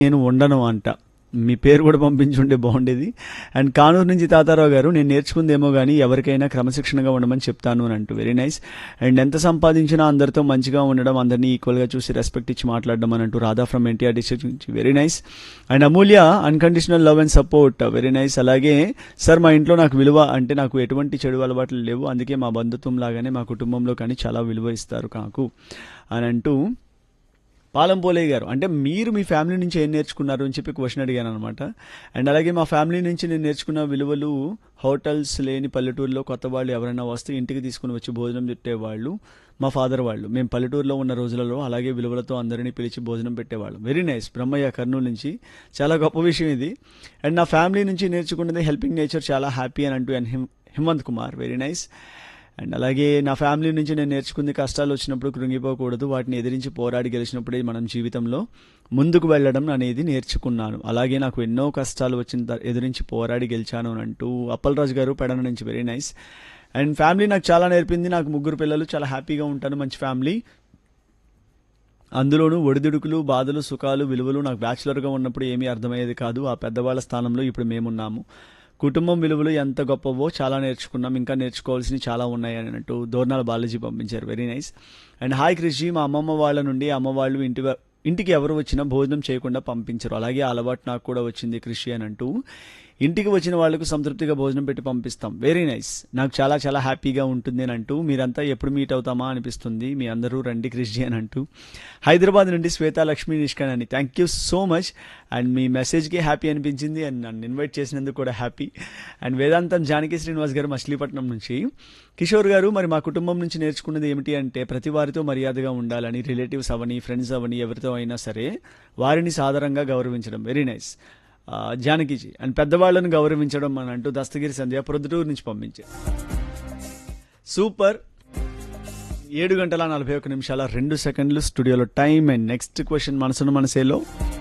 నేను ఉండను అంట మీ పేరు కూడా పంపించుంటే బాగుండేది అండ్ కానూరు నుంచి తాతారావు గారు నేను నేర్చుకుందేమో కానీ ఎవరికైనా క్రమశిక్షణగా ఉండమని చెప్తాను అని అంటూ వెరీ నైస్ అండ్ ఎంత సంపాదించినా అందరితో మంచిగా ఉండడం అందరినీ ఈక్వల్గా చూసి రెస్పెక్ట్ ఇచ్చి మాట్లాడడం అని అంటూ రాధా ఫ్రమ్ ఎన్టీఆర్ డిస్ట్రిక్ట్ నుంచి very nice and Amulya unconditional love and support very nice అలాగే సార్ మా ఇంట్లో నాకు విలువ అంటే నాకు ఎటువంటి చెడు అలవాట్లు లేవు అందుకే మా బంధుత్వం లాగానే మా కుటుంబంలో కానీ చాలా విలువ ఇస్తారు నాకు అని అంటూ పాలంపోలే గారు అంటే మీరు మీ ఫ్యామిలీ నుంచి ఏం నేర్చుకున్నారు అని చెప్పి క్వశ్చన్ అడిగాను అనమాట అండ్ అలాగే మా ఫ్యామిలీ నుంచి నేను నేర్చుకున్న విలువలు హోటల్స్ లేని పల్లెటూరులో కొత్త వాళ్ళు ఎవరైనా వస్తే ఇంటికి తీసుకుని వచ్చి భోజనం పెట్టేవాళ్ళు మా ఫాదర్ వాళ్ళు మేము పల్లెటూరులో ఉన్న రోజులలో అలాగే విలువలతో అందరినీ పిలిచి భోజనం పెట్టేవాళ్ళం వెరీ నైస్ బ్రహ్మయ్య కర్నూలు నుంచి చాలా గొప్ప విషయం ఇది అండ్ నా ఫ్యామిలీ నుంచి నేర్చుకున్నది హెల్పింగ్ నేచర్ చాలా హ్యాపీ అని అంటూ and him Himanth Kumar very nice and అలాగే నా ఫ్యామిలీ నుంచి నేను నేర్చుకుంది కష్టాలు వచ్చినప్పుడు కృంగిపోకూడదు వాటిని ఎదిరించి పోరాడి గెలిచినప్పుడే మనం జీవితంలో ముందుకు వెళ్ళడం అనేది నేర్చుకున్నాను అలాగే నాకు ఎన్నో కష్టాలు వచ్చిన త- ఎదిరించి పోరాడి గెలిచాను అని అంటూ అప్పలరాజు గారు పెడన నుంచి వెరీ నైస్ అండ్ ఫ్యామిలీ నాకు చాలా నేర్పింది నాకు ముగ్గురు పిల్లలు చాలా హ్యాపీగా ఉంటాను మంచి ఫ్యామిలీ అందులోనూ ఒడిదుడుకులు బాధలు సుఖాలు విలువలు నాకు బ్యాచులర్గా ఉన్నప్పుడు ఏమీ అర్థమయ్యేది కాదు ఆ పెద్దవాళ్ళ స్థానంలో ఇప్పుడు మేమున్నాము కుటుంబం విలువలు ఎంత గొప్పవో చాలా నేర్చుకున్నాం ఇంకా నేర్చుకోవాల్సినవి చాలా ఉన్నాయి అని అన్నట్టు దోర్నాల బాలాజీ పంపించారు వెరీ నైస్ అండ్ హాయ్ కృషి మా అమ్మమ్మ వాళ్ళ నుండి అమ్మ వాళ్ళు ఇంటి వ- ఇంటికి ఎవరు వచ్చినా భోజనం చేయకుండా పంపించరు అలాగే ఆ అలవాటు నాకు కూడా వచ్చింది కృషి అని అంటూ ఇంటికి వచ్చిన వాళ్ళకు సంతృప్తిగా భోజనం పెట్టి పంపిస్తాం వెరీ నైస్ నాకు చాలా చాలా హ్యాపీగా ఉంటుంది అని అంటూ మీరంతా ఎప్పుడు మీట్ అవుతామా అనిపిస్తుంది మీ అందరూ రండి కృషి అని అంటూ హైదరాబాద్ నుండి శ్వేతా లక్ష్మీ నిష్కాన్ అని thank you so much and మీ మెసేజ్కి హ్యాపీ అనిపించింది అండ్ నన్ను ఇన్వైట్ చేసినందుకు కూడా హ్యాపీ అండ్ వేదాంతం జానకి శ్రీనివాస్ గారు మచిలీపట్నం నుంచి కిషోర్ గారు మరి మా కుటుంబం నుంచి నేర్చుకున్నది ఏమిటి అంటే ప్రతి వారితో మర్యాదగా ఉండాలని రిలేటివ్స్ అవని ఫ్రెండ్స్ అవని ఎవరితో అయినా సరే వారిని సాధారణంగా గౌరవించడం వెరీ నైస్ జానకిజీ అండ్ పెద్దవాళ్ళను గౌరవించడం అని అంటూ దస్తగిరి సంధ్య ప్రొద్దుటూరు నుంచి పంపించారు సూపర్ ఏడు గంటల నలభై ఒక్క నిమిషాల రెండు సెకండ్లు స్టూడియోలో టైం అండ్ నెక్స్ట్ క్వశ్చన్ మనసును మనసేలో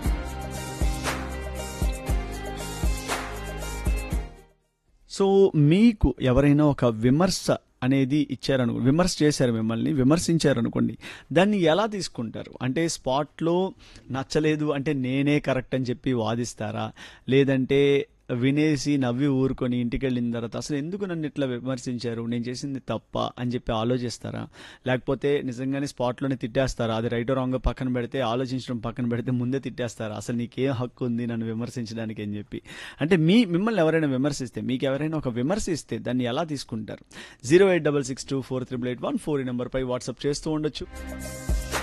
సో మీకు ఎవరైనా ఒక విమర్శ అనేది ఇచ్చారను విమర్శ చేశారు మిమ్మల్ని విమర్శించారనుకోండి దాన్ని ఎలా తీసుకుంటారు అంటే స్పాట్లో నచ్చలేదు అంటే నేనే కరెక్ట్ అని చెప్పి వాదిస్తారా లేదంటే వినేసి నవ్వి ఊరుకొని ఇంటికి వెళ్ళిన తర్వాత అసలు ఎందుకు నన్ను ఇట్లా విమర్శించారు నేను చేసింది తప్ప అని చెప్పి ఆలోచిస్తారా లేకపోతే నిజంగానే స్పాట్లోనే తిట్టేస్తారా అది రైట్ రాంగ్ పక్కన పెడితే ఆలోచించడం పక్కన పెడితే ముందే తిట్టేస్తారా అసలు నీకేం హక్కు ఉంది నన్ను విమర్శించడానికి అని చెప్పి అంటే మీ మిమ్మల్ని ఎవరైనా విమర్శిస్తే మీకు ఎవరైనా ఒక విమర్శ ఇస్తే దాన్ని ఎలా తీసుకుంటారు zero eight double six two four triple eight one four ఈ నెంబర్పై వాట్సాప్ చేస్తూ ఉండొచ్చు